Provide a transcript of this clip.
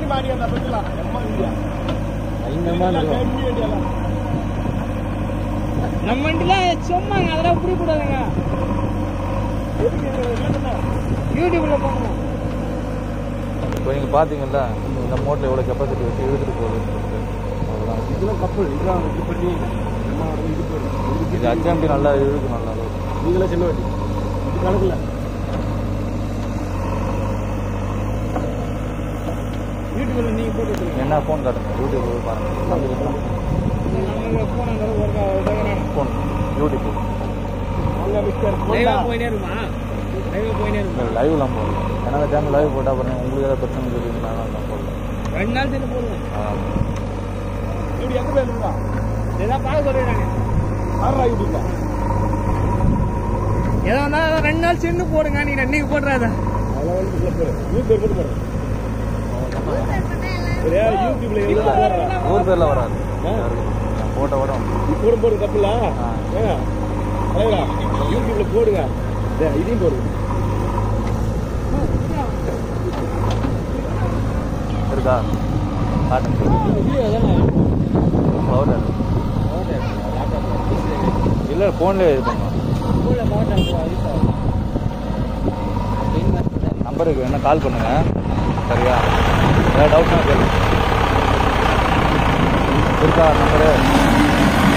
மாடி அந்த பத்திலாம் எம்மா இல்லையா பயங்கரமாக இருக்கும் கம்பி வேண்டியலாம் நம்ம வண்டில சும்மா அதெல்லாம் புரிய கூடாதுங்க எதுக்கு இது இல்லைன்னா யூடியூப்ல போடணும் இப்போ நீங்கள் பார்த்தீங்கல்ல இந்த மோட்டில் எவ்வளோ கெப்பாசிட்டி வச்சு இழுத்துட்டு போகுதுன்னு சொல்லிட்டு அவ்வளோதான் இதெல்லாம் கப்பல் இதெல்லாம் இது பண்ணி எம்மாவோட இது போயிடும் இது அச்சாம்பி நல்லா இழுக்கு நல்லா இருக்கும் நீங்களே சின்ன வண்டி இது கணக்குல யூடியூப்ல நீங்க போட்டு விட்டுருங்க என்ன ஃபோன் காட்டுங்க யூடியூப் போய் பாருங்கள் நம்ம போன அந்த அளவுக்கு ஒரு ஃபோன் யூடியூப் வாங்க மிஸ்டர் லைவா போண்டா போயினே இருக்குமா லைவா போயினே இருக்குமா லைவ்லாம் போடல ஏன்னா அந்த டைம் லைவ் போட்டால் அப்புறம் உங்களுக்கு ஏதாவது பிரச்சனை சொல்லிங்கன்னா நான் போடல ரெண்டு நாள் சேர்ந்து போடுவோம் அதான் இப்படி எங்க பேர் இருந்தா ஏதாவது பார்க்க சொல்லிடுறாங்க ஆறா யூடியூப்ல ஏதோ இருந்தாலும் ரெண்டு நாள் சேர்ந்து போடுங்க நீங்க இன்னைக்கு போடுறாத அதெல்லாம் வந்து உள்ள பேரு ஊர் பேர் போட்டு போடுறேன் சரியா யூடியூப்ல எவ்வளோ போடுறேன் ஊர் பேரில் வராது ஆ. போட்ட வரும் கூட போடுறது தப்புல ஆ. ஏங்க தலைவரா யூடியூப்ல போடுங்க டேய், இதையும் போடுங்க இருக்கா காட்டுங்க ஃப்ளவர் இல்லை ஃபோன்லேயே இது பண்ணுவோம் நம்பருக்கு வேணா கால் பண்ணுங்க சரியா ஏதாவது டவுட்னா கேளு இருக்கா நம்பரு